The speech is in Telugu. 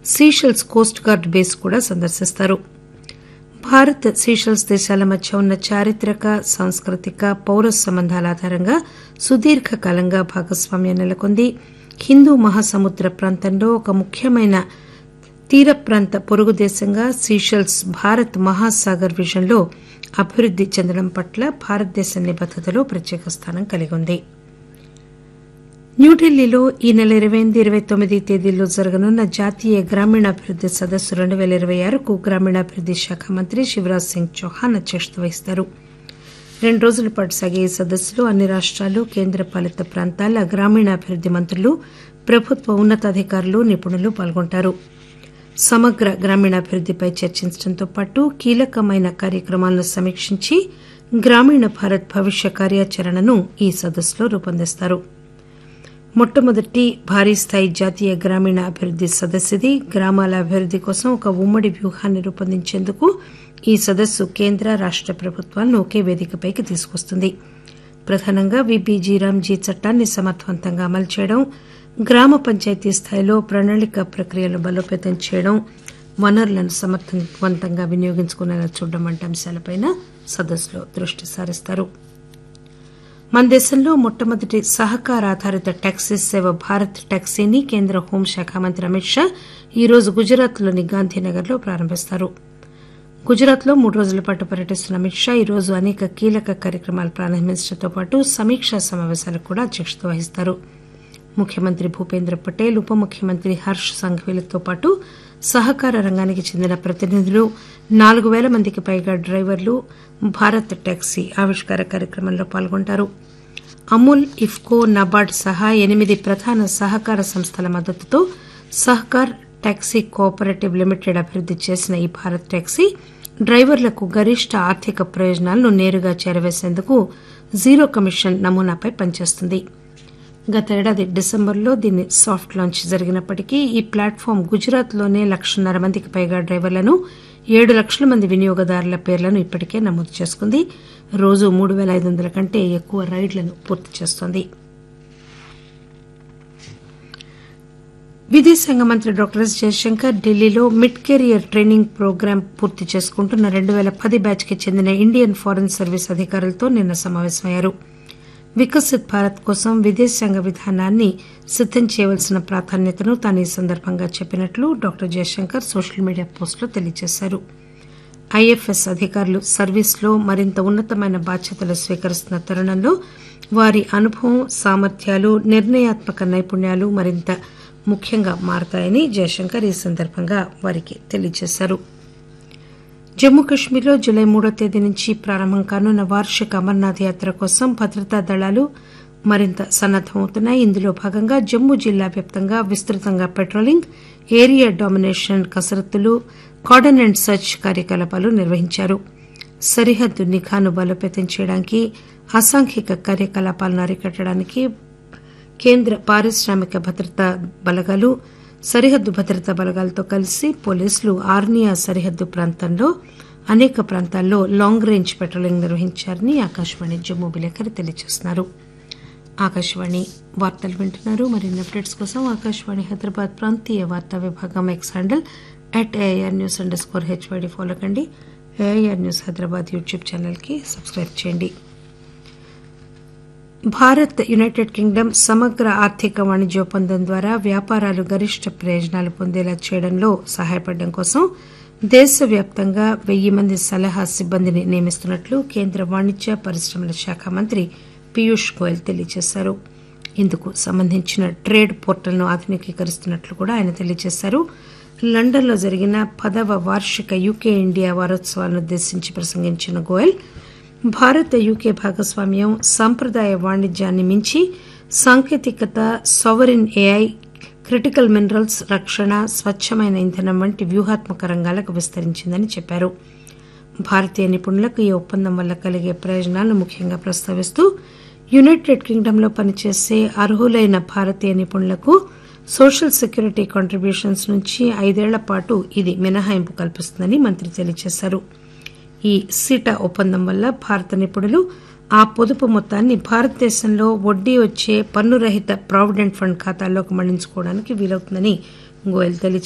సీషెల్స్ కోస్ట్ గార్డ్ బేస్ కూడా సందర్శిస్తారు భారత్ సీషెల్స్ దేశాల మధ్య ఉన్న చారిత్రక సాంస్కృతిక పౌర సంబంధాల ఆధారంగా సుదీర్ఘకాలంగా భాగస్వామ్యం నెలకొంది హిందూ మహాసముద్ర ప్రాంతంలో ఒక ముఖ్యమైన తీర ప్రాంత పొరుగు దేశంగా సీషెల్స్ భారత్ మహాసాగర్ విజన్లో అభివృద్ది చెందడం పట్ల భారతదేశ నిబద్దతలో ప్రత్యేక స్థానం కలిగి ఉంది న్యూఢిల్లీలో ఈ నెల ఇరవై ఎనిమిది ఇరవై తొమ్మిది తేదీల్లో జరగనున్న జాతీయ గ్రామీణాభివృద్ది సదస్సు రెండు పేల ఇరవై ఆరుకు గ్రామీణాభివృద్ది శాఖ మంత్రి శివరాజ్ సింగ్ చౌహాన్ అధ్యక్షత వహిస్తారు రెండు రోజుల పాటు సాగే ఈ సదస్సులో అన్ని రాష్టాలు కేంద్రపాలిత ప్రాంతాల గ్రామీణాభివృద్ది మంత్రులు ప్రభుత్వ ఉన్నతాధికారులు నిపుణులు పాల్గొంటారు సమగ్ర గ్రామీణాభివృద్దిపై చర్చించడంతో పాటు కీలకమైన కార్యక్రమాలను సమీక్షించి గ్రామీణ భారత్ భవిష్య కార్యాచరణను ఈ సదస్సులో రూపొందిస్తారు మొట్టమొదటి భారీ స్థాయి జాతీయ గ్రామీణ అభివృద్ది సదస్సుది గ్రామాల అభివృద్ది కోసం ఒక ఉమ్మడి వ్యూహాన్ని రూపొందించేందుకు ఈ సదస్సు కేంద్ర రాష్ట ప్రభుత్వాలను ఒకే వేదికపైకి తీసుకొస్తుంది ప్రధానంగా విబిజీ రామ్జీ చట్టాన్ని సమర్థవంతంగా అమలు చేయడం గ్రామ పంచాయతీ స్థాయిలో ప్రణాళిక ప్రక్రియలు బలోపేతం చేయడం వనరులను సమర్థవంతంగా వినియోగించుకునేలా చూడడం వంటి అంశాలపై సదస్సులో దృష్టి సారిస్తారు మన దేశంలో మొట్టమొదటి సహకార ఆధారిత టాక్సీ సేవ భారత్ టాక్సీని కేంద్ర హోంశాఖ మంత్రి అమిత్ షా ఈరోజు గుజరాత్లోని గాంధీనగర్లో ప్రారంభిస్తారు గుజరాత్లో మూడు రోజుల పాటు పర్యటిస్తున్న అమిత్ షా ఈరోజు అనేక కీలక కార్యక్రమాలు ప్రారంభించడంతో పాటు సమీక్షా సమావేశాలకు కూడా అధ్యక్షత వహిస్తారు ముఖ్యమంత్రి భూపేంద్ర పటేల్ ఉప ముఖ్యమంత్రి హర్ష్ సంఘవీలతో పాటు సహకార రంగానికి చెందిన ప్రతినిధులు నాలుగు పేల మందికి పైగా డ్రైవర్లు భారత్ టాక్సీ ఆవిష్కార కార్యక్రమంలో పాల్గొంటారు అమూల్ ఇఫ్కో నబార్డ్ సహా ఎనిమిది ప్రధాన సహకార సంస్థల మద్దతుతో సహకార్ టాక్సీ కోఆపరేటివ్ లిమిటెడ్ అభివృద్ది చేసిన ఈ భారత్ టాక్సీ డ్రైవర్లకు గరిష్ట ఆర్థిక ప్రయోజనాలను నేరుగా చేరవేసేందుకు జీరో కమిషన్ నమూనాపై పనిచేస్తుంది గత ఏడాది డిసెంబర్లో దీని సాఫ్ట్ లాంచ్ జరిగినప్పటికీ ఈ ప్లాట్ఫామ్ గుజరాత్లోనే లక్షన్నర మందికి పైగా డ్రైవర్లను ఏడు లక్షల మంది వినియోగదారుల పేర్లను ఇప్పటికే నమోదు చేసుకుంది రోజు మూడు పేల ఐదు వందల కంటే ఎక్కువ రైడ్లను పూర్తి చేస్తోంది విదేశాంగ మంత్రి డాక్టర్ ఎస్ జయశంకర్ ఢిల్లీలో మిడ్ కెరియర్ ట్రైనింగ్ ప్రోగ్రాం పూర్తి చేసుకుంటున్న రెండు పేల పది బ్యాచ్ కి చెందిన ఇండియన్ ఫారెన్ సర్వీస్ అధికారులతో నిన్న సమావేశమయ్యారు వికసిత్ భారత్ కోసం విదేశాంగ విధానాన్ని సిద్దం చేయవలసిన ప్రాధాన్యతను తాను ఈ సందర్భంగా చెప్పినట్లు డాక్టర్ జయశంకర్ సోషల్ మీడియా పోస్టులో తెలియజేశారు ఐఎఫ్ఎస్ అధికారులు సర్వీస్లో మరింత ఉన్నతమైన బాధ్యతలు స్వీకరిస్తున్న తరుణంలో వారి అనుభవం సామర్థ్యాలు నిర్ణయాత్మక నైపుణ్యాలు మరింత ముఖ్యంగా మారతాయని జయశంకర్ ఈ సందర్భంగా వారికి తెలియజేశారు జమ్మూ కశ్మీర్లో జులై మూడో తేదీ నుంచి ప్రారంభం కానున్న వార్షిక అమర్నాథ్ యాత్ర కోసం భద్రతా దళాలు మరింత సన్నద్దమవుతున్నాయి ఇందులో భాగంగా జమ్మూ జిల్లా వ్యాప్తంగా విస్తృతంగా పెట్రోలింగ్ ఏరియా డామినేషన్ కసరత్తులు కార్డన్ అండ్ సర్చ్ కార్యకలాపాలు నిర్వహించారు సరిహద్దు నిఘాను బలోపేతం చేయడానికి అసాంఘిక కార్యకలాపాలను అరికట్టడానికి కేంద్ర పారిశ్రామిక భద్రతా బలగాలు సరిహద్దు భద్రతా బలగాలతో కలిసి పోలీసులు ఆర్నియా సరిహద్దు ప్రాంతంలో అనేక ప్రాంతాల్లో లాంగ్ రేంజ్ పెట్రోలింగ్ నిర్వహించారని ఆకాశవాణి జమ్మూ విలేకరి తెలియజేస్తున్నారు ఆకాశవాణి వార్తలు వింటున్నారు మరిన్ని అప్డేట్స్ కోసం ఆకాశవాణి హైదరాబాద్ ప్రాంతీయ వార్తా విభాగం X handle at AIR news under score HYD follow కండి ఏఐఆర్ న్యూస్ హైదరాబాద్ యూట్యూబ్ ఛానల్కి సబ్స్క్రైబ్ చేయండి భారత్ యునైటెడ్ కింగ్డమ్ సమగ్ర ఆర్థిక వాణిజ్య ఒప్పందం ద్వారా వ్యాపారాలు గరిష్ట ప్రయోజనాలు పొందేలా చేయడంలో సహాయపడడం కోసం దేశవ్యాప్తంగా వెయ్యి మంది సలహా సిబ్బందిని నియమిస్తున్నట్లు కేంద్ర వాణిజ్య పరిశ్రమల శాఖ మంత్రి పీయూష్ గోయల్ తెలియజేశారు ఇందుకు సంబంధించిన ట్రేడ్ పోర్టల్ను ఆధునికీకరిస్తున్నట్లు కూడా ఆయన తెలియజేశారు లండన్లో జరిగిన పదవ వార్షిక యూకే ఇండియా వారోత్సవాలను ఉద్దేశించి ప్రసంగించిన గోయల్ భారత్ యూకే భాగస్వామ్యం సాంప్రదాయ వాణిజ్యాన్ని మించి సాంకేతికత సావరిన్ ఏఐ క్రిటికల్ మినరల్స్ రక్షణ స్వచ్చమైన ఇంధనం వంటి వ్యూహాత్మక రంగాలకు విస్తరించిందని చెప్పారు భారతీయ నిపుణులకు ఈ ఒప్పందం వల్ల కలిగే ప్రయోజనాలను ముఖ్యంగా ప్రస్తావిస్తూ యునైటెడ్ కింగ్డమ్లో పనిచేసే అర్హులైన భారతీయ నిపుణులకు సోషల్ సెక్యూరిటీ కాంట్రిబ్యూషన్స్ నుంచి ఐదేళ్ల పాటు ఇది మినహాయింపు కల్పిస్తుందని మంత్రి తెలియజేశారు ఈ సీటా ఒప్పందం వల్ల భారత నిపుణులు ఆ పొదుపు మొత్తాన్ని భారతదేశంలో వడ్డీ వచ్చే పన్ను రహిత ప్రావిడెంట్ ఫండ్ ఖాతాల్లోకి మళ్లించుకోవడానికి వీలవుతుందని గోయల్ తెలియజేశారు